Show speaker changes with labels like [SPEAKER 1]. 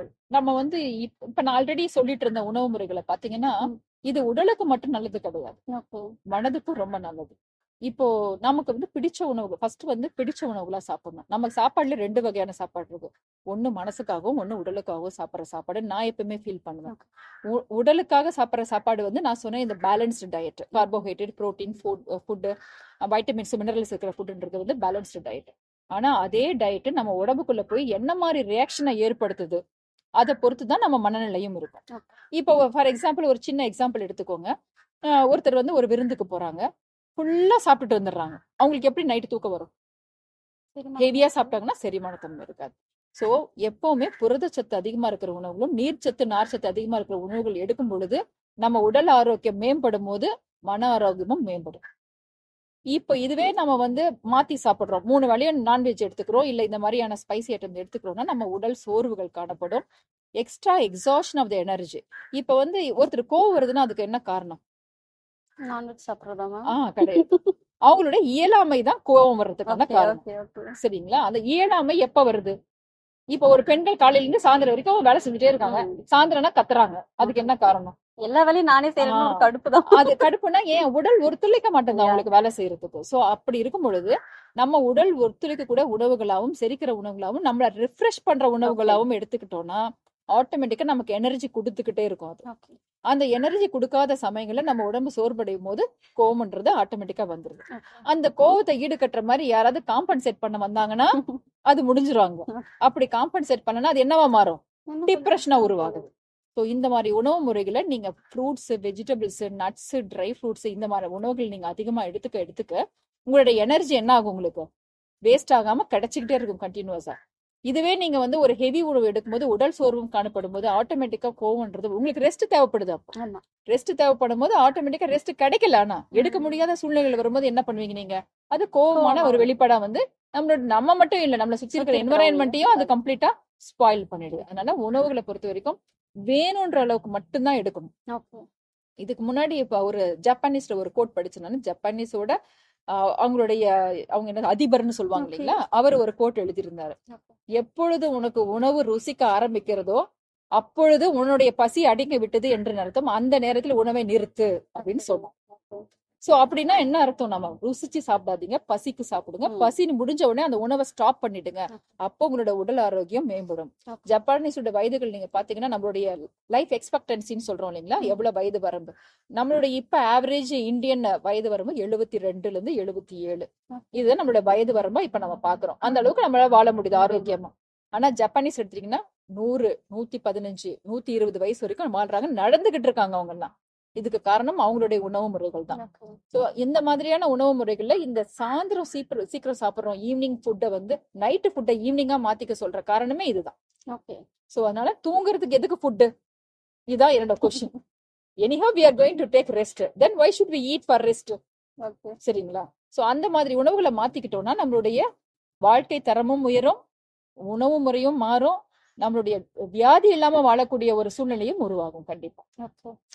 [SPEAKER 1] நம்ம வந்து இப்- இப்ப நான் ஆல்ரெடி சொல்லிட்டு இருந்த உணவு முறைகளை பாத்தீங்கன்னா
[SPEAKER 2] ம்.
[SPEAKER 1] இது உடலுக்கு மட்டும் நல்லது கிடையாது
[SPEAKER 2] ஓகே
[SPEAKER 1] மனதுக்கும் ரொம்ப நல்லது இப்போ நமக்கு வந்து பிடிச்ச உணவு ஃபர்ஸ்ட் வந்து பிடிச்ச உணவுகளா சாப்பிடணும் நம்ம சாப்பாடுல ரெண்டு வகையான சாப்பாடு இருக்கு ஒண்ணு மனசுக்காகவும் ஒண்ணு உடலுக்காகவும் சாப்பிடுற சாப்பாடு நான் எப்பவுமே ஃபீல் பண்ணுவேன் உ- உடலுக்காக சாப்பிடுற சாப்பாடு வந்து நான் சொன்னேன் இந்த balanced diet carbohydrate protein food food vitamins minerals இருக்கிற ஃபுட்ன்றது வந்து பேலன்ஸ்டு டயட் ஆனா அதே டயட் நம்ம உடம்புக்குள்ள போய் என்ன மாதிரி ரியாக்ஷனை ஏற்படுத்துது அதை பொறுத்து தான் நம்ம மனநிலையும் இருக்கும்
[SPEAKER 2] Okay.
[SPEAKER 1] இப்போ ஃபார் எக்ஸாம்பிள் ஒரு சின்ன எக்ஸாம்பிள் எடுத்துக்கோங்க அஹ் ஒருத்தர் வந்து ஒரு விருந்துக்கு போறாங்க ஃபுல்லா சாப்பிட்டுட்டு வந்துடுறாங்க அவங்களுக்கு எப்படி நைட்டு தூக்கம் வரும் ஹெவியா சாப்பிட்டாங்கன்னா செரிமான தன்மை இருக்காது சோ எப்பவுமே புரதச்சத்து அதிகமா இருக்கிற உணவுகளும் நீர்ச்சத்து நார்ச்சத்து அதிகமா இருக்கிற உணவுகள் எடுக்கும் பொழுது நம்ம உடல் ஆரோக்கியம் மேம்படும் போது மன ஆரோக்கியமும் மேம்படும் இப்போ இதுவே நம்ம வந்து மாத்தி சாப்பிடுறோம் மூணு வேளையும் நான்வெஜ் எடுத்துக்கிறோம் இல்ல இந்த மாதிரியான ஸ்பைசி ஐட்டம் எடுத்துக்கிறோம்னா நம்ம உடல் சோர்வுகள் காணப்படும் extra exhaustion of the energy இப்போ வந்து ஒருத்தர் கோவம் வருதுன்னா அதுக்கு என்ன காரணம்
[SPEAKER 2] நான்வெஜ் சாப்பிடுறதா மேம்
[SPEAKER 1] ஆ கிடையாது அவங்களோட இயலாமை தான் கோபம் வர்றதுக்கான
[SPEAKER 2] ஓகே
[SPEAKER 1] காரணம்
[SPEAKER 2] ஓகே ஓகே
[SPEAKER 1] சரிங்களா அந்த இயலாமை எப்ப வருது இப்ப ஒரு பெண்கள் காலையில இருந்து சாயந்தரம் வரைக்கும் வேலை செஞ்சுட்டே இருக்காங்க சாயந்தரம்னா கத்துறாங்க அதுக்கு என்ன காரணம்
[SPEAKER 2] எல்லா வேலையும் நானே செய்யறேன்னு ஒரு
[SPEAKER 1] ஆ.
[SPEAKER 2] கடுப்பு தான்
[SPEAKER 1] அது கடுப்புனா ஏன் உடல் ஒத்துழைக்க மாட்டேங்குது அவங்களுக்கு வேலை செய்யறதுக்கு சோ அப்படி இருக்கும் பொழுது நம்ம உடல் ஒத்துழைக்க கூட உணவுகளாவும் செரிக்கிற உணவுகளாவும் நம்மள ரிஃப்ரெஷ் பண்ற உணவுகளாவும் எடுத்துக்கிட்டோம்னா ஆட்டோமேட்டிக்கா நமக்கு எனர்ஜி கொடுத்துக்கிட்டே இருக்கும் அது
[SPEAKER 2] ஓகே
[SPEAKER 1] அந்த எனர்ஜி கொடுக்காத சமயங்கள்ல நம்ம உடம்பு சோர்வடையும் போது கோவம்ன்றது ஆட்டோமேட்டிக்கா வந்துருது அந்த கோவத்தை ஈடுகட்டுற மாதிரி யாராவது காம்பன்சேட் பண்ண வந்தாங்கன்னா அது முடிஞ்சிருவாங்க அப்படி காம்பன்சேட் பண்ணனா அது என்னவா மாறும் டிப்ரெஷனா உருவாகுது ஸோ இந்த மாதிரி உணவு முறைகளை நீங்க fruits vegetables nuts dry fruits இந்த மாதிரி உணவுகள் நீங்க அதிகமா எடுத்துக்க எடுத்துக்க உங்களுடைய எனர்ஜி என்ன ஆகும் உங்களுக்கு வேஸ்ட் ஆகாம கிடைச்சிக்கிட்டே இருக்கும் கண்டினியூஸா இதுவே நீங்க வந்து ஒரு ஹெவி உணவு எடுக்கும்போது உடல் சோர்வும் காணப்படும் போது ஆட்டோமேட்டிக்கா கோவம்ன்றது உங்களுக்கு ரெஸ்ட் தேவைப்படுது அப்போ
[SPEAKER 2] ஆமா
[SPEAKER 1] ரெஸ்ட் தேவைப்படும் போது ஆட்டோமேட்டிக்கா ரெஸ்ட் கிடைக்கல ஆனா எடுக்க முடியாத சூழ்நிலைகள் வரும்போது என்ன பண்ணுவீங்க நீங்க அது கோவமான ஒரு வெளிப்பாடா வந்து நம்மளோட நம்ம மட்டும் இல்ல நம்மள சுத்தி இருக்கிற
[SPEAKER 2] சுத்தி இருக்கிறவங்க.
[SPEAKER 1] என்வரான்மெண்ட்டையும் அது கம்ப்ளீட்டா ஸ்பாயில் பண்ணிடுது அதனால உணவுகளை பொறுத்த வரைக்கும் வேணும்ன்ற அளவுக்கு மட்டும்தான் எடுக்கணும்
[SPEAKER 2] ஓகே
[SPEAKER 1] இதுக்கு முன்னாடி இப்ப ஒரு ஜப்பானீஸ்ல ஒரு கோட் படிச்சேன் நான் ஜப்பானீஸோட ஆஹ், அவங்களுடைய அவங்க என்ன அதிபர்னு சொல்லுவாங்க
[SPEAKER 2] Okay.
[SPEAKER 1] இல்லைங்களா அவர் ஒரு கோட் எழுதியிருந்தாரு எப்பொழுது உனக்கு உணவு ருசிக்க ஆரம்பிக்கிறதோ அப்பொழுது உன்னுடைய பசி அடங்கி விட்டது என்று அர்த்தம் அந்த நேரத்தில் உணவை நிறுத்து அப்படின்னு சொன்னோம் சோ அப்படின்னா என்ன அர்த்தம் நம்ம ருசிச்சு சாப்பிடாதீங்க பசிக்கு சாப்பிடுங்க
[SPEAKER 2] ம்.
[SPEAKER 1] பசி முடிஞ்ச உடனே அந்த உணவை ஸ்டாப் பண்ணிடுங்க அப்போ உங்களோட உடல் ஆரோக்கியம் மேம்படும்
[SPEAKER 2] Okay.
[SPEAKER 1] ஜப்பானீஸோட வயதுகள் நீங்க பாத்தீங்கன்னா நம்மளுடைய லைஃப் எக்ஸ்பெக்டன்சின்னு சொல்றோம் இல்லைங்களா
[SPEAKER 2] ம்.
[SPEAKER 1] எவ்வளவு வயது வரம்பு நம்மளுடைய இப்ப ஆவரேஜ் இந்தியன் வயது வரம்பு எழுபத்தி ரெண்டுல இருந்து எழுபத்தி ஏழு
[SPEAKER 2] Okay.
[SPEAKER 1] இதுதான் நம்மளோட வயது வரம்பா இப்ப நம்ம பாக்குறோம் அந்த அளவுக்கு நம்மளால வாழ முடியுது ஆரோக்கியமா ஆனா ஜப்பானீஸ் எடுத்தீங்கன்னா நூறு நூத்தி பதினஞ்சு நூத்தி இருபது வயசு வரைக்கும் வாழ்றாங்க நடந்துகிட்டு இருக்காங்க அவங்க எல்லாம் இதுக்கு காரணம் அவங்களுடைய உணவு முறைகள் தான் சோ இந்த மாதிரியான உணவு முறைகள்ல இந்த சாயந்தரம் சீக்கிரம் சீக்கிரம் சாப்பிடுறோம் ஈவினிங் ஃபுட்டை வந்து நைட்டு ஃபுட்டை ஈவினிங்கா மாத்திக்க சொல்ற காரணமே இதுதான்
[SPEAKER 2] ஓகே
[SPEAKER 1] சோ அதனால தூங்குறதுக்கு எதுக்கு ஃபுட்டு இதான் என்னோட question anyhow we are going to take rest then why should we eat for rest
[SPEAKER 2] okay
[SPEAKER 1] சரிங்களா சோ அந்த மாதிரி உணவுகளை மாத்திக்கிட்டோம்னா நம்மளுடைய வாழ்க்கை தரமும் உயரும் உணவு முறையும் மாறும் நம்மளுடைய வியாதி இல்லாம வாழக்கூடிய ஒரு சூழ்நிலையும் உருவாகும் கண்டிப்பா
[SPEAKER 2] ஓகே